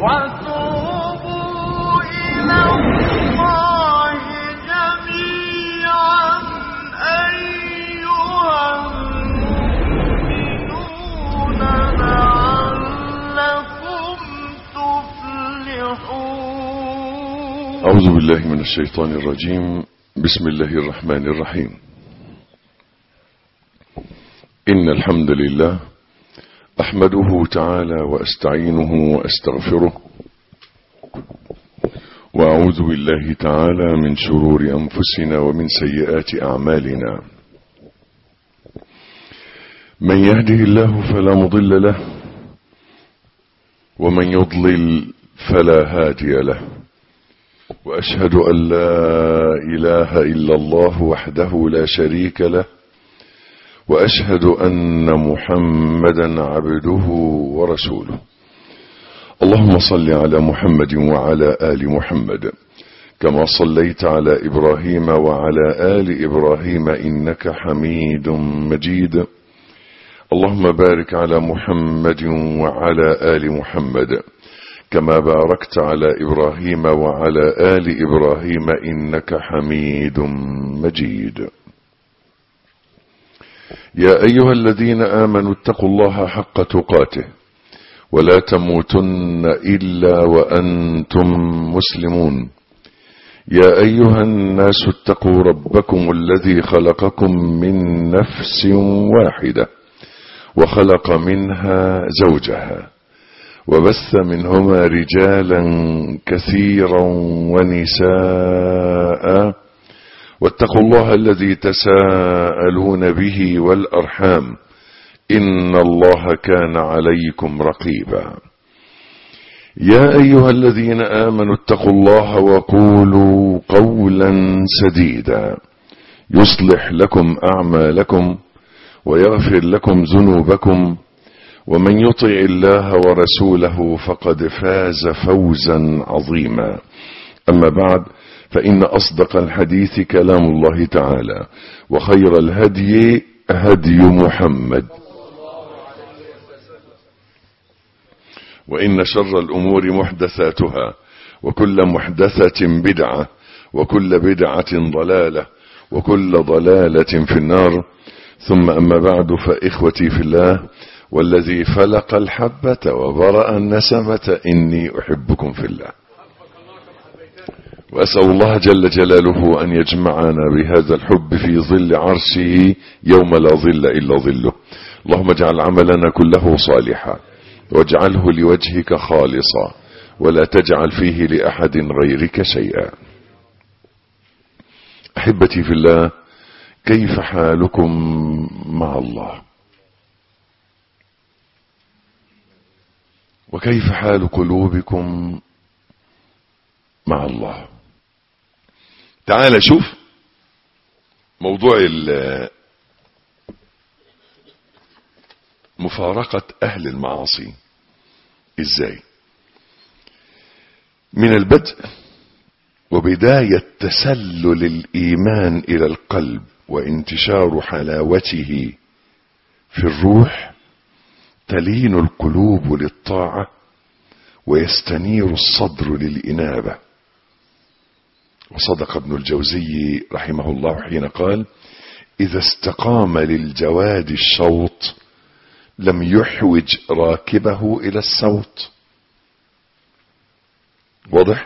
وتوبوا إلى الله جميعا أيها المؤمنون لعلكم تفلحون أعوذ بالله من الشيطان الرجيم بسم الله الرحمن الرحيم إن الحمد لله أحمده تعالى وأستعينه وأستغفره وأعوذ بالله تعالى من شرور أنفسنا ومن سيئات أعمالنا من يهده الله فلا مضل له ومن يضلل فلا هادي له واشهد ان لا اله الا الله وحده لا شريك له واشهد ان محمدا عبده ورسوله اللهم صل على محمد وعلى ال محمد كما صليت على ابراهيم وعلى ال ابراهيم انك حميد مجيد اللهم بارك على محمد وعلى ال محمد كما باركت على ابراهيم وعلى ال ابراهيم انك حميد مجيد يا ايها الذين امنوا اتقوا الله حق تقاته ولا تموتن الا وانتم مسلمون يا ايها الناس اتقوا ربكم الذي خلقكم من نفس واحده وخلق منها زوجها وبث منهما رجالا كثيرا ونساء واتقوا الله الذي تساءلون به والارحام ان الله كان عليكم رقيبا يا ايها الذين امنوا اتقوا الله وقولوا قولا سديدا يصلح لكم اعمالكم ويغفر لكم ذنوبكم ومن يطع الله ورسوله فقد فاز فوزا عظيما اما بعد فان اصدق الحديث كلام الله تعالى وخير الهدي هدي محمد وان شر الامور محدثاتها وكل محدثه بدعه وكل بدعه ضلاله وكل ضلاله في النار ثم اما بعد فاخوتي في الله والذي فلق الحبة وبرأ النسمة إني أحبكم في الله وأسأل الله جل جلاله أن يجمعنا بهذا الحب في ظل عرشه يوم لا ظل إلا ظله اللهم اجعل عملنا كله صالحا واجعله لوجهك خالصا ولا تجعل فيه لأحد غيرك شيئا أحبتي في الله كيف حالكم مع الله وكيف حال قلوبكم مع الله تعال شوف موضوع مفارقة أهل المعاصي إزاي من البدء وبداية تسلل الإيمان إلى القلب وانتشار حلاوته في الروح تلين القلوب للطاعة ويستنير الصدر للإنابة وصدق ابن الجوزي رحمه الله حين قال إذا استقام للجواد الشوط لم يحوج راكبه إلى السوط واضح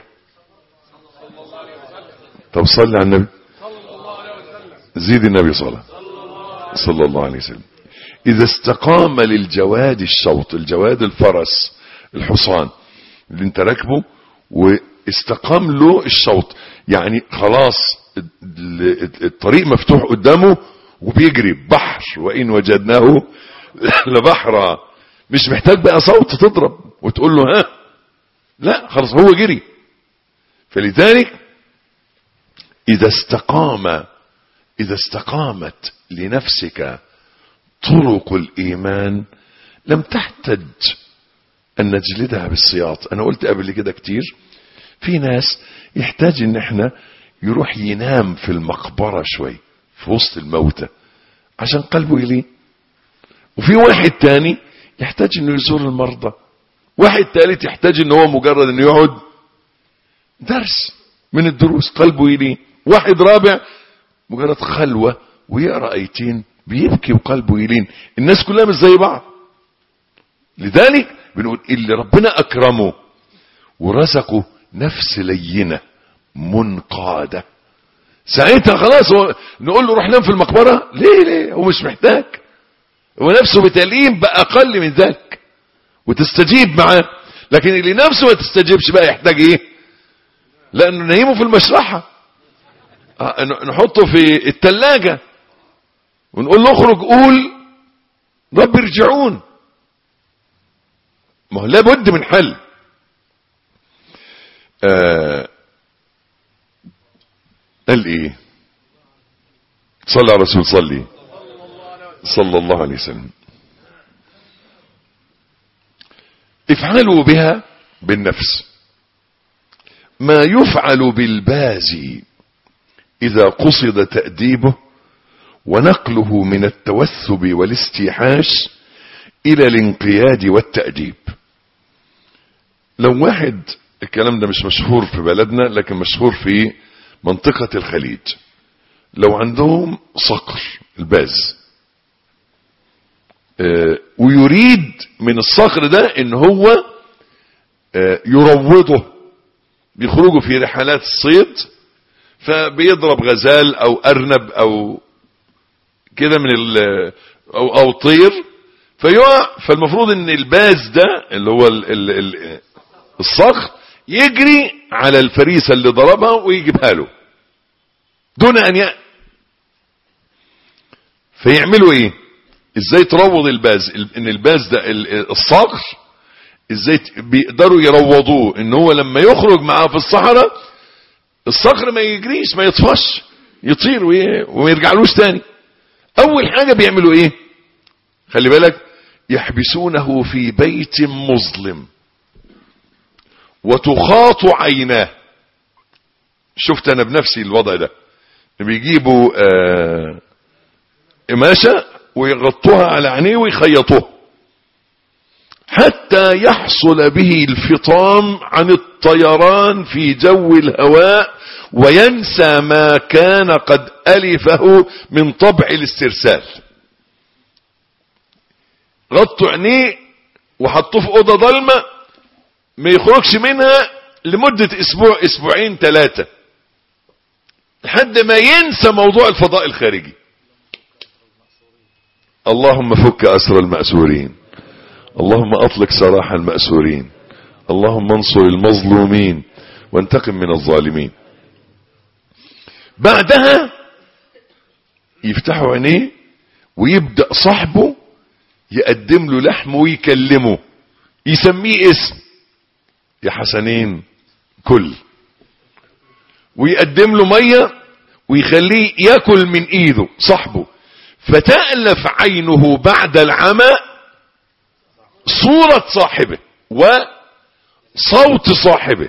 طب صلي على النبي زيد النبي صلى صلى الله عليه وسلم إذا استقام للجواد الشوط الجواد الفرس الحصان اللي انت راكبه واستقام له الشوط يعني خلاص الطريق مفتوح قدامه وبيجري بحر وإن وجدناه لبحرا مش محتاج بقى صوت تضرب وتقول له ها لا خلاص هو جري فلذلك إذا استقام إذا استقامت لنفسك طرق الإيمان لم تحتج أن نجلدها بالسياط أنا قلت قبل كده كتير في ناس يحتاج ان احنا يروح ينام في المقبرة شوي في وسط الموتى عشان قلبه يلين وفي واحد تاني يحتاج انه يزور المرضى واحد ثالث يحتاج ان هو مجرد انه يقعد درس من الدروس قلبه يلين واحد رابع مجرد خلوة ويقرأ ايتين بيبكي وقلبه يلين الناس كلها مش زي بعض لذلك بنقول اللي ربنا اكرمه ورزقه نفس لينة منقادة ساعتها خلاص هو نقول له روح نام في المقبرة ليه ليه هو مش محتاج هو نفسه بتلين بقى اقل من ذلك وتستجيب معاه لكن اللي نفسه ما تستجيبش بقى يحتاج ايه لانه نايمه في المشرحة آه، ن- نحطه في التلاجة ونقول له اخرج قول رب ارجعون ما هو لابد من حل آه قال ايه صلى على الرسول صلي صلى الله عليه وسلم افعلوا بها بالنفس ما يفعل بالبازي اذا قصد تأديبه ونقله من التوثب والاستيحاش الى الانقياد والتأديب لو واحد الكلام ده مش مشهور في بلدنا لكن مشهور في منطقة الخليج لو عندهم صقر الباز آه، ويريد من الصقر ده ان هو آه، يروضه بيخرجوا في رحلات الصيد فبيضرب غزال او ارنب او كده من ال او او طير فيقع فالمفروض ان الباز ده اللي هو ال ال ال الصخر يجري على الفريسة اللي ضربها ويجيبها له دون ان ي... فيعملوا ايه ازاي تروض الباز ال- ان الباز ده ال- الصقر ازاي ت- بيقدروا يروضوه ان هو لما يخرج معاه في الصحراء الصخر ما يجريش ما يطفش يطير وي- وما يرجعلوش تاني اول حاجة بيعملوا ايه خلي بالك يحبسونه في بيت مظلم وتخاط عيناه شفت انا بنفسي الوضع ده بيجيبوا آه قماشة ويغطوها على عينيه ويخيطوه حتى يحصل به الفطام عن الطيران في جو الهواء وينسى ما كان قد ألفه من طبع الاسترسال غطوا عينيه وحطوه في أوضة ضلمة ما يخرجش منها لمدة اسبوع اسبوعين ثلاثة لحد ما ينسى موضوع الفضاء الخارجي اللهم فك أسر المأسورين اللهم أطلق سراح المأسورين اللهم انصر المظلومين وانتقم من الظالمين بعدها يفتحوا عينيه ويبدأ صاحبه يقدم له لحم ويكلمه يسميه اسم يا حسنين كل ويقدم له مية ويخليه ياكل من ايده صاحبه فتألف عينه بعد العمى صورة صاحبه وصوت صاحبه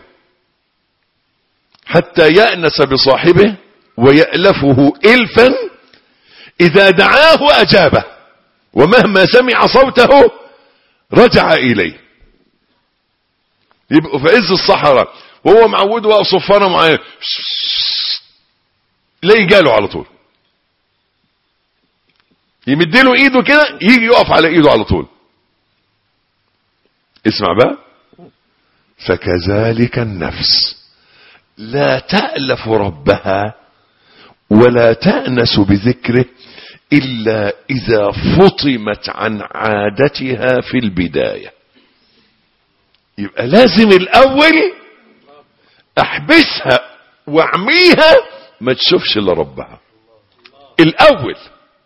حتى يأنس بصاحبه ويألفه إلفا إذا دعاه أجابه ومهما سمع صوته رجع إليه يبقوا في عز الصحراء وهو معود واقف صفارة معاه ليه جاله على طول يمدله ايده كده يجي يقف على ايده على طول اسمع بقى فكذلك النفس لا تألف ربها ولا تأنس بذكره إلا إذا فطمت عن عادتها في البداية يبقى لازم الأول أحبسها واعميها ما تشوفش إلا ربها الأول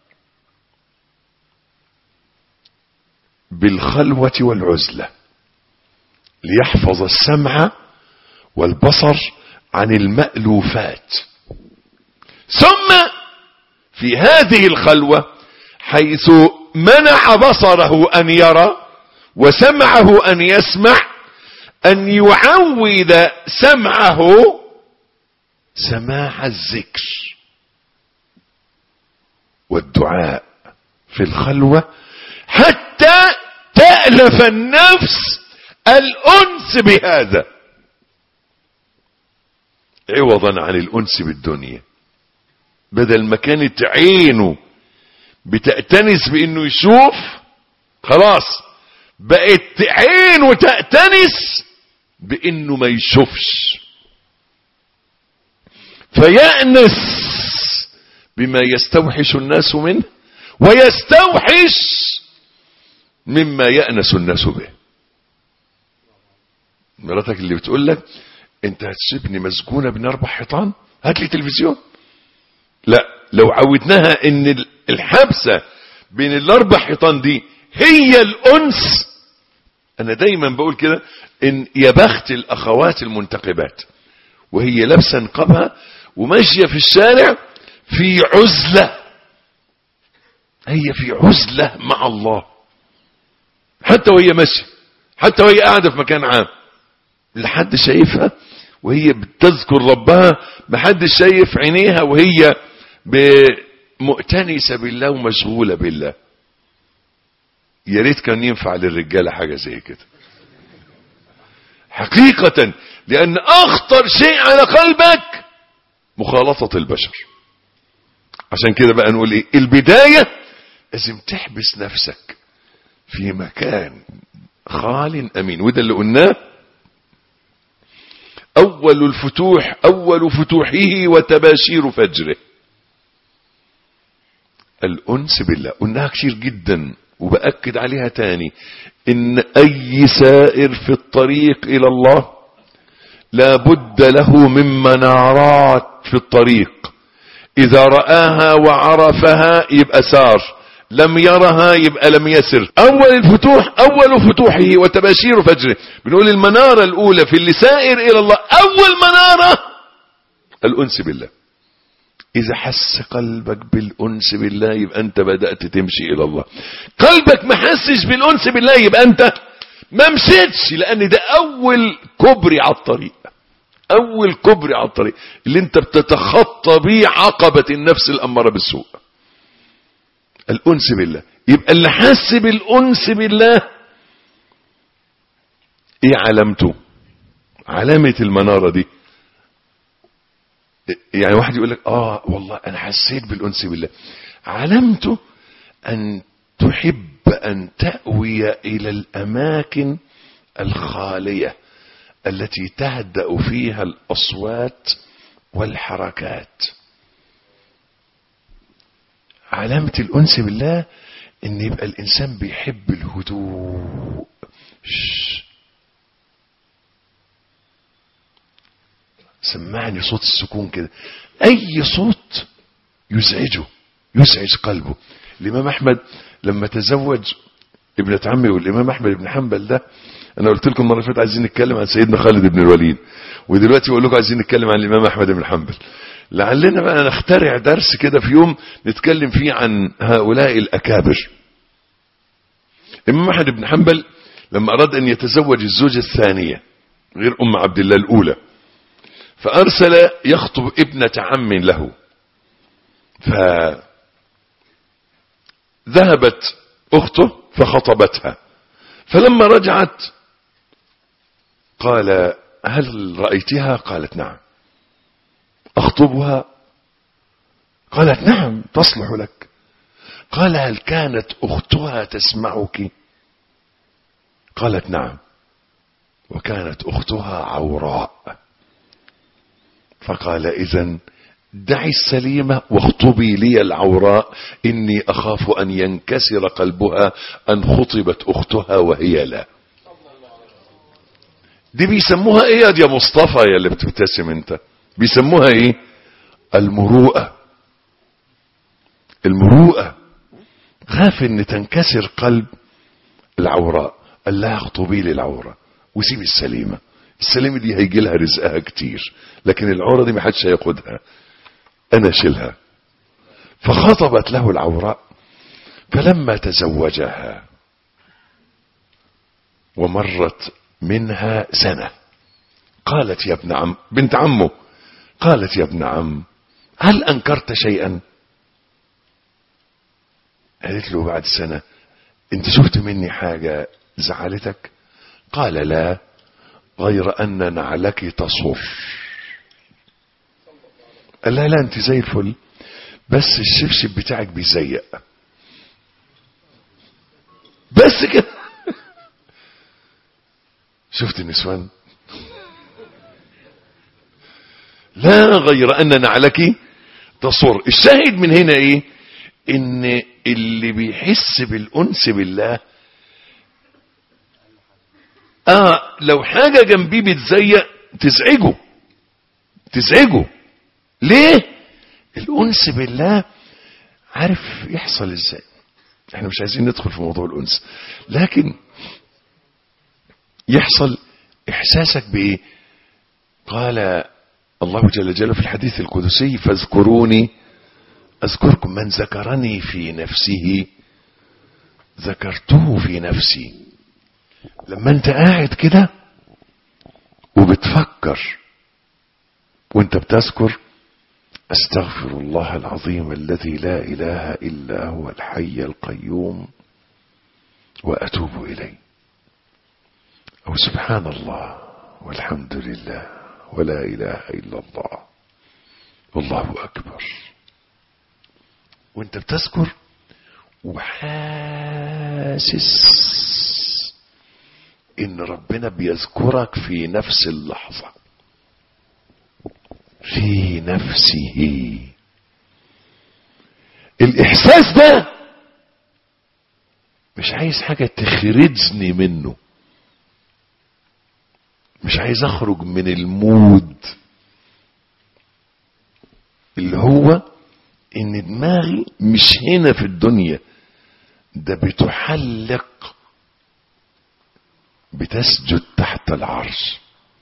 بالخلوة والعزلة ليحفظ السمع والبصر عن المألوفات ثم في هذه الخلوة حيث منع بصره أن يرى وسمعه أن يسمع أن يعود سمعه سماع الذكر والدعاء في الخلوة حتى تألف النفس الأنس بهذا عوضا عن الأنس بالدنيا بدل ما كانت عينه بتأتنس بأنه يشوف خلاص بقت عينه تأتنس بأنه ما يشوفش فيأنس بما يستوحش الناس منه ويستوحش مما يأنس الناس به مراتك اللي بتقول لك انت هتسيبني مسجونة بين اربع حيطان هات لي تلفزيون لا لو عودناها ان الحبسة بين الاربع حيطان دي هي الانس انا دايما بقول كده ان يا بخت الاخوات المنتقبات وهي لابسه نقابها وماشيه في الشارع في عزله هي في عزله مع الله حتى وهي ماشيه حتى وهي قاعده في مكان عام لحد شايفها وهي بتذكر ربها محدش شايف عينيها وهي مؤتنسه بالله ومشغوله بالله يا ريت كان ينفع للرجاله حاجه زي كده حقيقه لان اخطر شيء على قلبك مخالطه البشر عشان كده بقى نقول ايه البدايه لازم تحبس نفسك في مكان خال امين وده اللي قلناه اول الفتوح اول فتوحه وتباشير فجره الانس بالله قلناها كتير جدا وبأكد عليها تاني ان اي سائر في الطريق الى الله لا بد له من منارات في الطريق اذا رآها وعرفها يبقى سار لم يرها يبقى لم يسر اول الفتوح اول فتوحه وتباشير فجره بنقول المنارة الاولى في اللي سائر الى الله اول منارة الانس بالله اذا حس قلبك بالانس بالله يبقى انت بدأت تمشي الى الله قلبك ما حسش بالانس بالله يبقى انت ما مشيتش لان ده اول كبري على الطريق اول كبري على الطريق اللي انت بتتخطى بيه عقبة النفس الامارة بالسوء الانس بالله يبقى اللي حس بالانس بالله ايه علامته علامة المنارة دي يعني واحد يقول لك اه والله انا حسيت بالانس بالله علامته ان تحب ان تأوي الى الاماكن الخالية التي تهدأ فيها الاصوات والحركات علامة الأنس بالله إن يبقى الإنسان بيحب الهدوء شش. سمعني صوت السكون كده أي صوت يزعجه يزعج قلبه الإمام أحمد لما تزوج ابنة عمي والإمام أحمد بن حنبل ده أنا قلت لكم المرة اللي فاتت عايزين نتكلم عن سيدنا خالد بن الوليد ودلوقتي بقول لكم عايزين نتكلم عن الإمام أحمد بن حنبل لعلنا بقى نخترع درس كده في يوم نتكلم فيه عن هؤلاء الأكابر الإمام أحمد بن حنبل لما أراد أن يتزوج الزوجة الثانية غير أم عبد الله الأولى فأرسل يخطب ابنة عم له فذهبت أخته فخطبتها فلما رجعت قال هل رأيتها قالت نعم أخطبها قالت نعم تصلح لك قال هل كانت أختها تسمعك قالت نعم وكانت أختها عوراء فقال إذا دعي السليمة واخطبي لي العوراء إني أخاف أن ينكسر قلبها أن خطبت أختها وهي لا دي بيسموها ايه يا مصطفى يا اللي بتبتسم انت بيسموها ايه المروءة المروءة خاف ان تنكسر قلب العوراء قال لها اخطبي لي العورة وسيب السليمة السليمة دي هيجي لها رزقها كتير لكن العورة دي ما حدش هياخدها انا اشيلها فخطبت له العوراء فلما تزوجها ومرت منها سنة قالت يا ابن عم بنت عمه قالت يا ابن عم هل أنكرت شيئا قالت له بعد سنة انت شفت مني حاجة زعلتك قال لا غير أن نعلك تصر قال لا لا انت زي الفل بس الشبشب بتاعك بيزيق بس كده شفت النسوان لا غير ان نعلك تصر الشاهد من هنا ايه ان اللي بيحس بالانس بالله اه لو حاجة جنبيه بتزيق تزعجه تزعجه ليه الانس بالله عارف يحصل ازاي احنا مش عايزين ندخل في موضوع الانس لكن يحصل احساسك بايه قال الله جل جلاله في الحديث القدسي فاذكروني اذكركم من ذكرني في نفسه ذكرته في نفسي لما انت قاعد كده وبتفكر وانت بتذكر استغفر الله العظيم الذي لا اله الا هو الحي القيوم واتوب اليه او سبحان الله والحمد لله ولا اله الا الله والله اكبر وانت بتذكر وحاسس ان ربنا بيذكرك في نفس اللحظة في نفسه الاحساس ده مش عايز حاجة تخرجني منه مش عايز اخرج من المود اللي هو ان دماغي مش هنا في الدنيا ده بتحلق بتسجد تحت العرش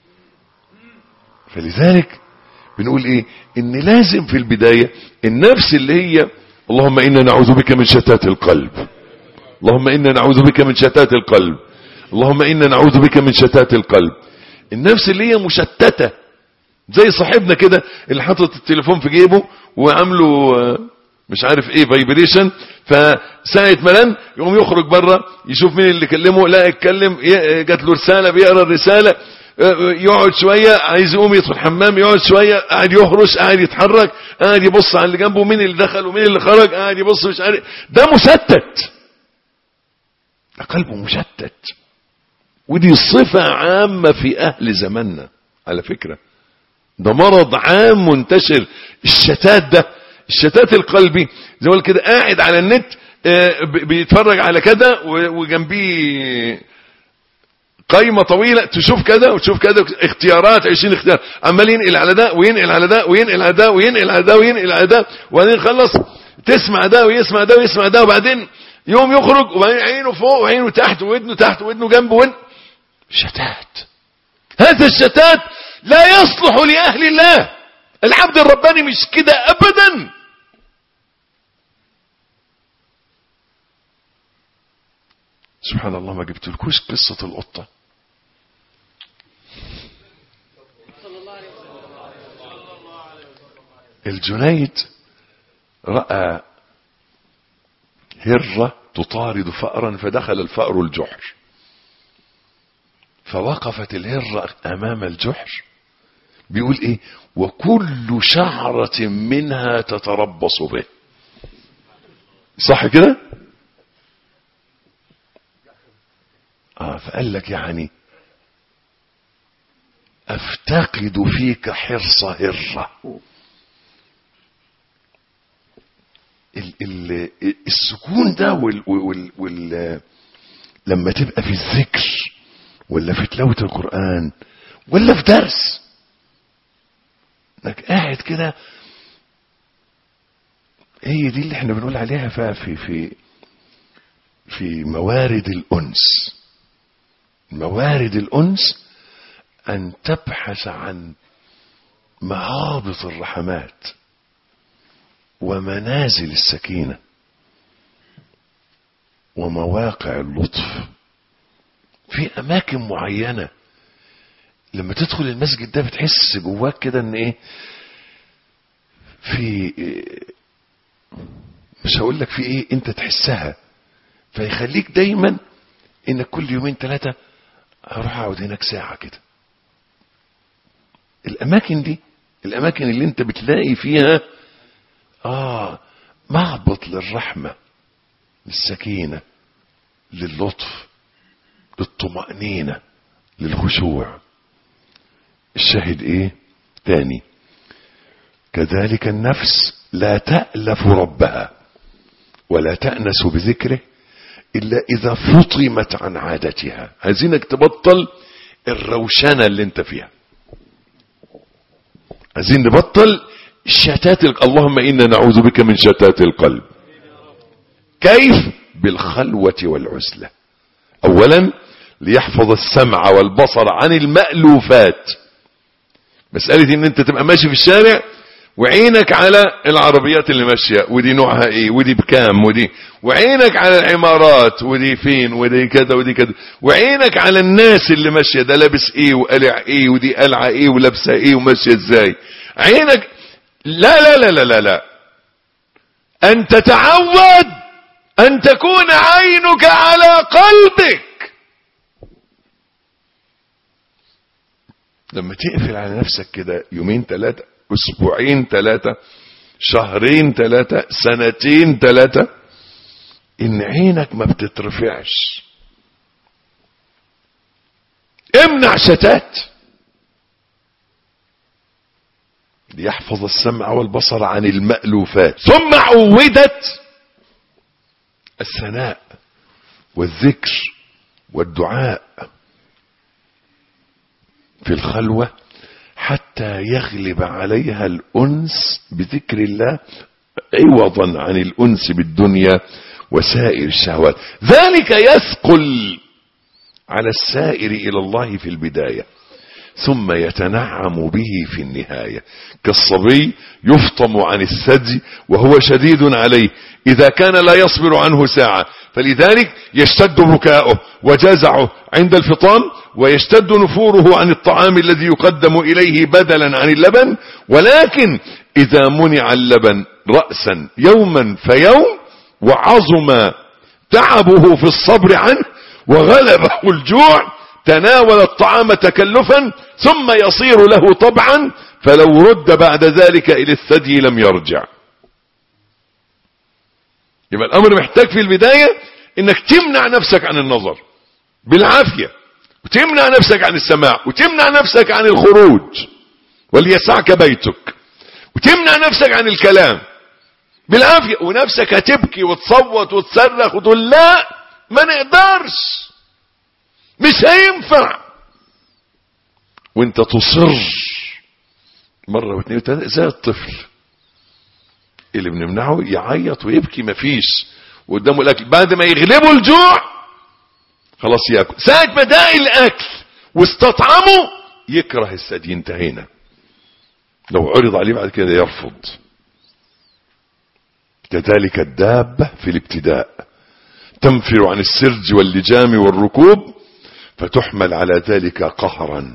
فلذلك بنقول ايه ان لازم في البداية النفس اللي هي اللهم انا نعوذ بك من شتات القلب اللهم انا نعوذ بك من شتات القلب اللهم انا نعوذ بك من شتات القلب النفس اللي هي مشتتة زي صاحبنا كده اللي حاطط التليفون في جيبه وعامله مش عارف ايه فايبريشن فساعة ملان يقوم يخرج بره يشوف مين اللي كلمه لا يتكلم جات له رسالة بيقرا الرسالة يقعد شوية عايز يقوم يدخل الحمام يقعد شوية قاعد يهرش قاعد يتحرك قاعد يبص على اللي جنبه مين اللي دخل ومين اللي خرج قاعد يبص مش عارف ده مشتت ده قلبه مشتت ودي صفة عامة في أهل زماننا على فكرة ده مرض عام منتشر الشتات ده الشتات القلبي زي ما كده قاعد على النت بيتفرج على كده وجنبيه قايمة طويلة تشوف كده وتشوف كده اختيارات 20 اختيار عمال ينقل على ده وينقل على ده وينقل على ده وينقل على ده وينقل على ده وبعدين خلص تسمع ده ويسمع ده ويسمع ده وبعدين يوم يخرج وبعدين عينه فوق وعينه تحت ودنه تحت ودنه جنبه ون شتات هذا الشتات لا يصلح لأهل الله العبد الرباني مش كده أبدا سبحان الله ما جبت لكوش قصة القطة الجنيد رأى هرة تطارد فأرا فدخل الفأر الجحر فوقفت الهرة أمام الجحر بيقول ايه وكل شعرة منها تتربص به صح كده اه فقال لك يعني افتقد فيك حرص هرة ال ال السكون ده وال وال وال لما تبقى في الذكر ولا في تلاوة القرآن ولا في درس انك قاعد كده هي دي اللي احنا بنقول عليها في في في موارد الانس موارد الانس ان تبحث عن مهابط الرحمات ومنازل السكينه ومواقع اللطف في اماكن معينه لما تدخل المسجد ده بتحس جواك كده ان ايه في مش هقول لك في ايه انت تحسها فيخليك دايما انك كل يومين ثلاثة هروح اقعد هناك ساعة كده الاماكن دي الاماكن اللي انت بتلاقي فيها اه معبط للرحمة للسكينة للطف للطمأنينة للخشوع الشاهد ايه تاني كذلك النفس لا تألف ربها ولا تأنس بذكره إلا إذا فطمت عن عادتها عايزينك تبطل الروشنة اللي انت فيها عايزين نبطل شتات ال- اللهم إنا نعوذ بك من شتات القلب كيف بالخلوة والعزلة أولا ليحفظ السمع والبصر عن المألوفات مسألة ان انت تبقى ماشي في الشارع وعينك على العربيات اللي ماشية ودي نوعها ايه ودي بكام ودي وعينك على العمارات ودي فين ودي كذا ودي كذا وعينك على الناس اللي ماشية ده لابس ايه وقلع ايه ودي قلعة ايه ولابسة ايه وماشية ازاي عينك لا لا لا لا لا لا ان تتعود ان تكون عينك على قلبك لما تقفل على نفسك كده يومين ثلاثة اسبوعين ثلاثة شهرين ثلاثة سنتين ثلاثة ان عينك ما بتترفعش امنع شتات ليحفظ السمع والبصر عن المألوفات ثم عودت الثناء والذكر والدعاء في الخلوة حتى يغلب عليها الأنس بذكر الله عوضا عن الأنس بالدنيا وسائر الشهوات ذلك يثقل على السائر إلى الله في البداية ثم يتنعم به في النهاية كالصبي يفطم عن الثدي وهو شديد عليه إذا كان لا يصبر عنه ساعة فلذلك يشتد بكاؤه وجزعه عند الفطام ويشتد نفوره عن الطعام الذي يقدم إليه بدلا عن اللبن ولكن إذا منع اللبن رأسا يوما فيوم وعظم تعبه في الصبر عنه وغلبه الجوع تناول الطعام تكلفا ثم يصير له طبعا فلو رد بعد ذلك إلى الثدي لم يرجع يبقى الأمر محتاج في البداية انك تمنع نفسك عن النظر بالعافية وتمنع نفسك عن السماع وتمنع نفسك عن الخروج وليسعك بيتك وتمنع نفسك عن الكلام بالعافية ونفسك هتبكي وتصوت وتصرخ وتقول لا ما نقدرش مش هينفع وانت تصر مرة واثنين وثلاثة زي الطفل اللي بنمنعه يعيط ويبكي مفيش وقدامه الاكل بعد ما يغلبه الجوع خلاص ياكل ساعة ما داقي الاكل واستطعمه يكره الثدي انتهينا لو عرض عليه بعد كده يرفض كذلك الدابة في الابتداء تنفر عن السرج واللجام والركوب فتحمل على ذلك قهرا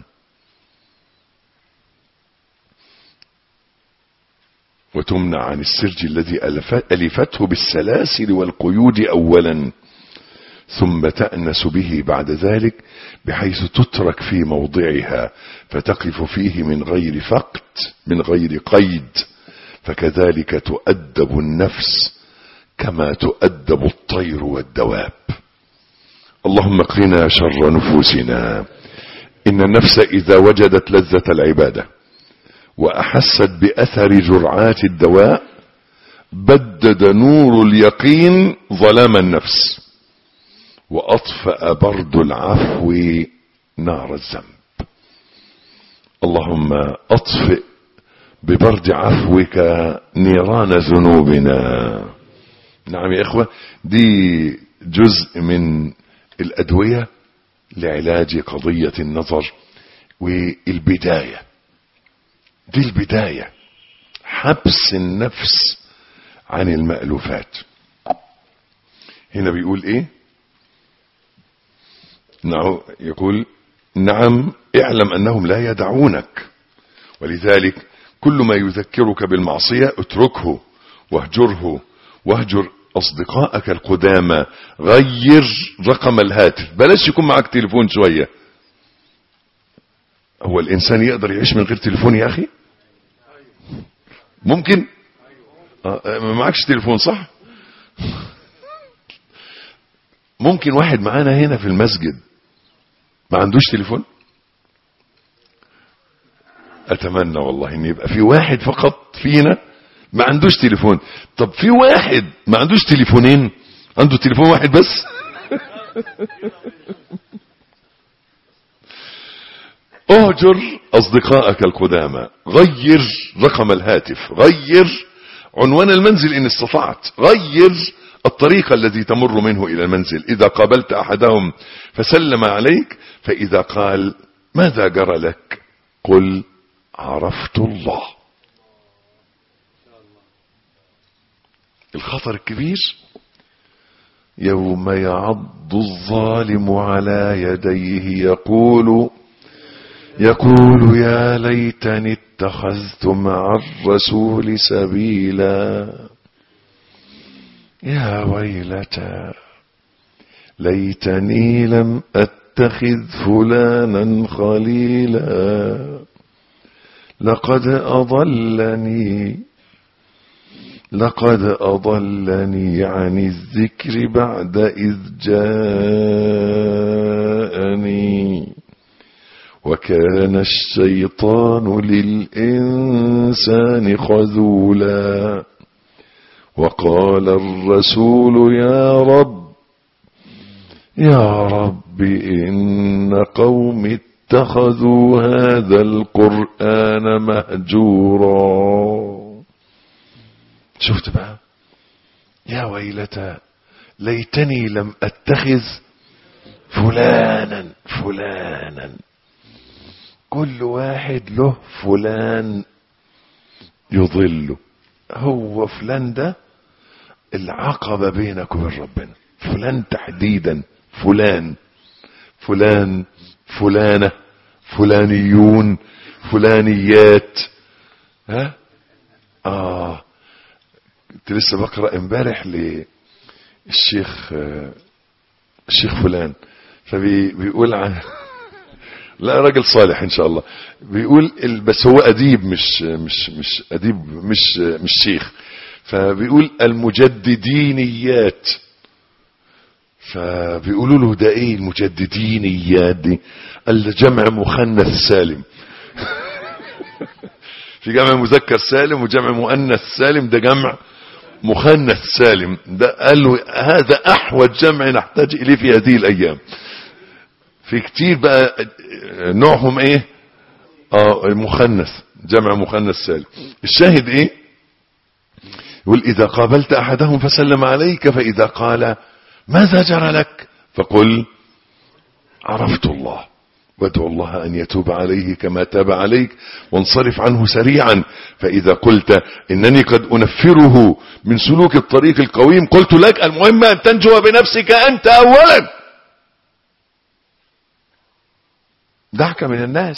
وتمنع عن السرج الذي ألفته بالسلاسل والقيود أولا ثم تأنس به بعد ذلك بحيث تترك في موضعها فتقف فيه من غير فقد من غير قيد فكذلك تؤدب النفس كما تؤدب الطير والدواب اللهم قنا شر نفوسنا إن النفس إذا وجدت لذة العبادة وأحست بأثر جرعات الدواء بدد نور اليقين ظلام النفس وأطفأ برد العفو نار الذنب اللهم أطفئ ببرد عفوك نيران ذنوبنا نعم يا إخوة دي جزء من الأدوية لعلاج قضية النظر والبداية دي البداية حبس النفس عن المألوفات هنا بيقول ايه نعم يقول نعم اعلم انهم لا يدعونك ولذلك كل ما يذكرك بالمعصية اتركه واهجره واهجر اصدقائك القدامى غير رقم الهاتف بلاش يكون معك تليفون شوية هو الانسان يقدر يعيش من غير تليفون يا اخي ممكن آه، ما معكش تليفون صح ممكن واحد معانا هنا في المسجد ما عندوش تليفون اتمنى والله ان يبقى في واحد فقط فينا ما عندوش تليفون طب في واحد ما عندوش تليفونين عنده تليفون واحد بس اهجر اصدقائك القدامى غير رقم الهاتف غير عنوان المنزل ان استطعت غير الطريق الذي تمر منه الى المنزل اذا قابلت احدهم فسلم عليك فاذا قال ماذا جرى لك قل عرفت الله الخطر الكبير يوم يعض الظالم على يديه يقول يقول يا ليتني اتخذت مع الرسول سبيلا يا ويلتى ليتني لم اتخذ فلانا خليلا لقد اضلني لقد أضلني عن الذكر بعد إذ جاءني وكان الشيطان للإنسان خذولا وقال الرسول يا رب يا رب إن قوم اتخذوا هذا القرآن مهجورا شفت بقى يا ويلتى ليتني لم اتخذ فلانا فلانا كل واحد له فلان يضله هو فلان ده العقبة بينك وبين ربنا فلان تحديدا فلان فلان فلانة فلانيون فلانيات ها اه كنت لسه بقرا امبارح للشيخ الشيخ فلان فبيقول عن لا راجل صالح ان شاء الله بيقول ال- بس هو اديب مش مش مش اديب مش مش شيخ فبيقول المجددينيات فبيقولوا له ده ايه المجددينيات دي قال ده جمع مخنث سالم في جمع مذكر سالم وجمع مؤنث سالم ده جمع مخنث سالم ده قال له هذا احوج جمع نحتاج اليه في هذه الايام في كتير بقى نوعهم ايه اه مخنث جمع مخنث سالم الشاهد ايه يقول اذا قابلت احدهم فسلم عليك فاذا قال ماذا جرى لك فقل عرفت الله وادعو الله أن يتوب عليه كما تاب عليك وانصرف عنه سريعا فإذا قلت إنني قد أنفره من سلوك الطريق القويم قلت لك المهم أن تنجو بنفسك أنت أولا دعك من الناس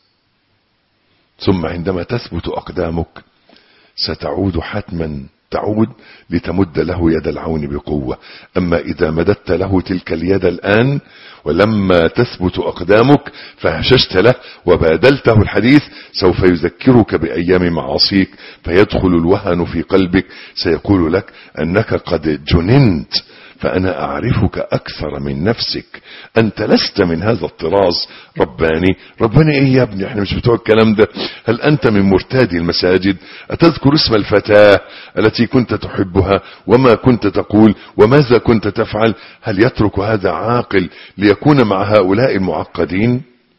ثم عندما تثبت أقدامك ستعود حتما تعود لتمد له يد العون بقوة أما إذا مددت له تلك اليد الآن ولما تثبت أقدامك فهششت له وبادلته الحديث سوف يذكرك بأيام معاصيك فيدخل الوهن في قلبك سيقول لك أنك قد جننت فأنا أعرفك أكثر من نفسك أنت لست من هذا الطراز رباني رباني إيه يا ابني احنا مش بتوع الكلام ده هل أنت من مرتادي المساجد أتذكر اسم الفتاة التي كنت تحبها وما كنت تقول وماذا كنت تفعل هل يترك هذا عاقل ليكون مع هؤلاء المعقدين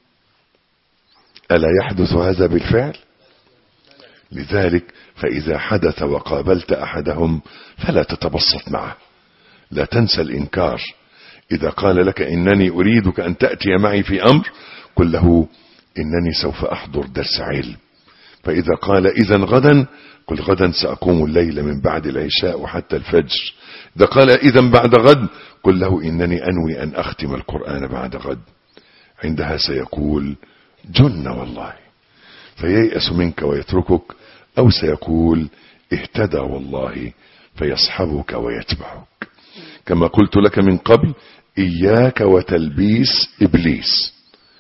ألا يحدث هذا بالفعل لذلك فإذا حدث وقابلت أحدهم فلا تتبسط معه لا تنسى الإنكار إذا قال لك إنني أريدك أن تأتي معي في أمر قل له إنني سوف أحضر درس علم فإذا قال إذا غدا قل غدا سأقوم الليل من بعد العشاء وحتى الفجر إذا قال إذا بعد غد قل له إنني أنوي أن أختم القرآن بعد غد عندها سيقول جن والله فييأس منك ويتركك أو سيقول اهتدى والله فيصحبك ويتبعك كما قلت لك من قبل إياك وتلبيس إبليس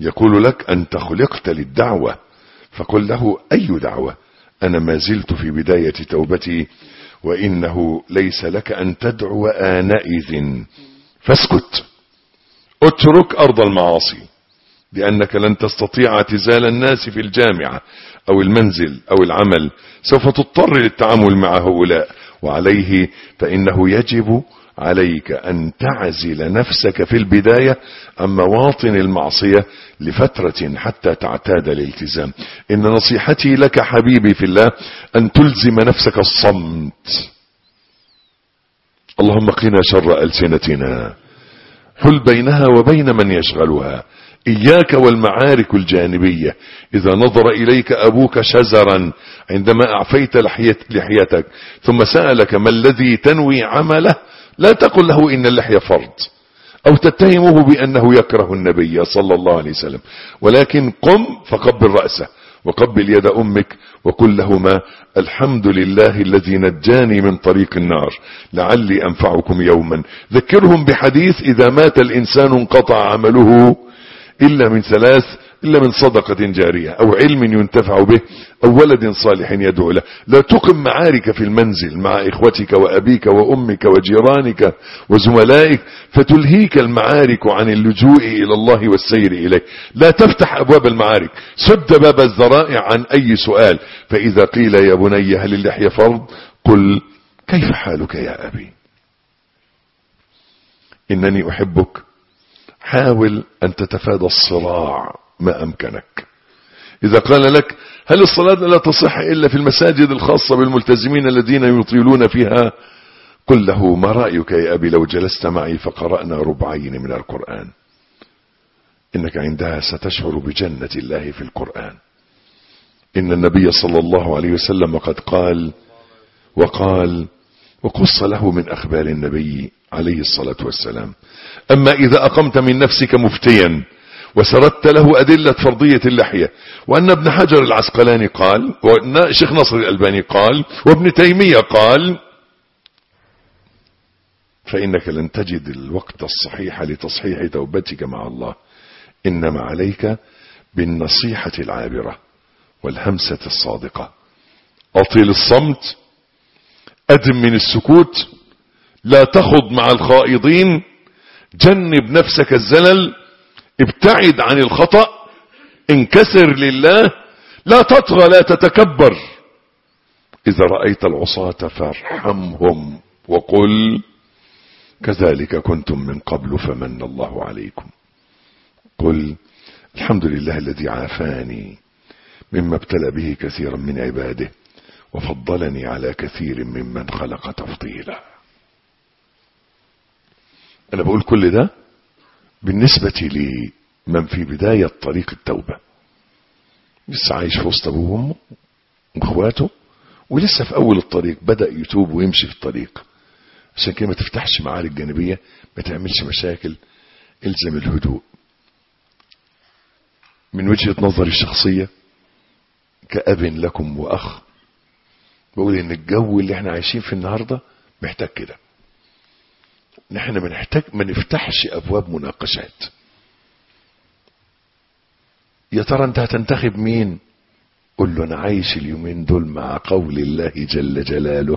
يقول لك أنت خلقت للدعوة فقل له أي دعوة أنا ما زلت في بداية توبتي وإنه ليس لك أن تدعو آنئذ فاسكت اترك أرض المعاصي لأنك لن تستطيع اعتزال الناس في الجامعة أو المنزل أو العمل سوف تضطر للتعامل مع هؤلاء وعليه فإنه يجب عليك أن تعزل نفسك في البداية عن مواطن المعصية لفترة حتى تعتاد الالتزام إن نصيحتي لك حبيبي في الله أن تلزم نفسك الصمت اللهم قنا شر ألسنتنا حل بينها وبين من يشغلها إياك والمعارك الجانبية إذا نظر إليك أبوك شزرا عندما أعفيت لحيتك ثم سألك ما الذي تنوي عمله لا تقل له إن اللحية فرض أو تتهمه بأنه يكره النبي صلى الله عليه وسلم ولكن قم فقبل رأسه وقبل يد أمك وقل لهما الحمد لله الذي نجاني من طريق النار لعلي أنفعكم يوما ذكرهم بحديث إذا مات الإنسان انقطع عمله إلا من ثلاث إلا من صدقة جارية أو علم ينتفع به أو ولد صالح يدعو له لا تقم معارك في المنزل مع إخوتك وأبيك وأمك وجيرانك وزملائك فتلهيك المعارك عن اللجوء إلى الله والسير إليه لا تفتح أبواب المعارك سد باب الذرائع عن أي سؤال فإذا قيل يا بني هل اللحية فرض قل كيف حالك يا أبي إنني أحبك حاول أن تتفادى الصراع ما أمكنك إذا قال لك هل الصلاة لا تصح إلا في المساجد الخاصة بالملتزمين الذين يطيلون فيها قل له ما رأيك يا أبي لو جلست معي فقرأنا ربعين من القرآن إنك عندها ستشعر بجنة الله في القرآن إن النبي صلى الله عليه وسلم قد قال وقال وقص له من أخبار النبي عليه الصلاة والسلام أما إذا أقمت من نفسك مفتيا وسردت له أدلة فرضية اللحية وأن ابن حجر العسقلاني قال وأن شيخ نصر الألباني قال وابن تيمية قال فإنك لن تجد الوقت الصحيح لتصحيح توبتك مع الله إنما عليك بالنصيحة العابرة والهمسة الصادقة أطيل الصمت أدم من السكوت لا تخض مع الخائضين جنب نفسك الزلل ابتعد عن الخطأ انكسر لله لا تطغى لا تتكبر إذا رأيت العصاة فارحمهم وقل كذلك كنتم من قبل فمن الله عليكم قل الحمد لله الذي عافاني مما ابتلى به كثيرا من عباده وفضلني على كثير ممن خلق تفضيلا أنا بقول كل ده بالنسبة لمن في بداية طريق التوبة لسه عايش في وسط أبوه وأمه وإخواته ولسه في أول الطريق بدأ يتوب ويمشي في الطريق عشان كده ما تفتحش معارك جانبية ما تعملش مشاكل الزم الهدوء من وجهة نظري الشخصية كأب لكم وأخ بقول إن الجو اللي احنا عايشين فيه النهاردة محتاج كده نحن بنحتاج ما نفتحش أبواب مناقشات يا ترى أنت هتنتخب مين قل له أنا عايش اليومين دول مع قول الله جل جلاله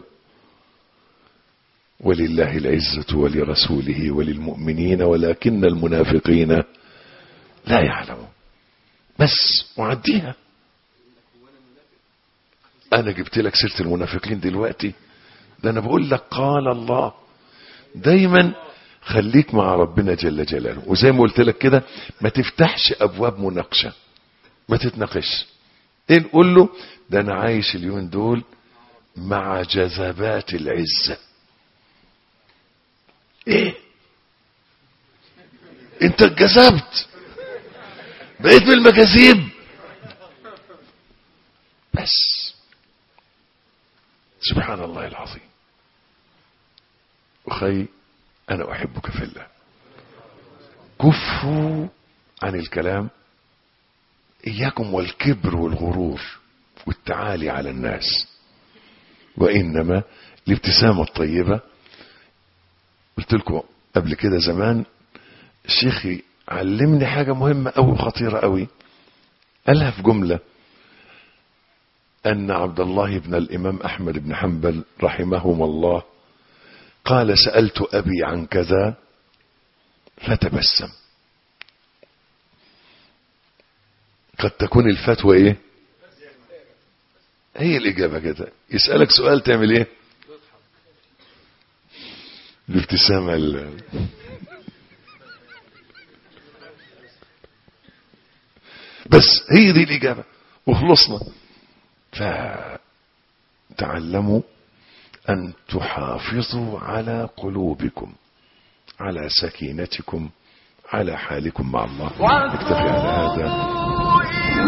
ولله العزة ولرسوله وللمؤمنين ولكن المنافقين لا يعلمون بس وعديها انا جبت لك سيرة المنافقين دلوقتي ده انا بقول لك قال الله دايما خليك مع ربنا جل جلاله وزي ما قلت لك كده ما تفتحش ابواب مناقشة ما تتناقش ايه نقول له ده انا عايش اليومين دول مع جذبات العزة ايه انت اتجذبت بقيت من المجاذيب بس سبحان الله العظيم أخي أنا أحبك في الله كفوا عن الكلام إياكم والكبر والغرور والتعالي على الناس وإنما الابتسامة الطيبة قلت لكم قبل كده زمان شيخي علمني حاجة مهمة أوي وخطيرة أوي قالها في جملة أن عبد الله بن الإمام أحمد بن حنبل رحمهما الله قال سألت أبي عن كذا فتبسم قد تكون الفتوى ايه هي الإجابة كده يسألك سؤال تعمل ايه الابتسامة ال- بس هي دي الإجابة وخلصنا فتعلموا أن تحافظوا على قلوبكم على سكينتكم على حالكم مع الله نكتفي على هذا وَأَتُوبُوا إِلَى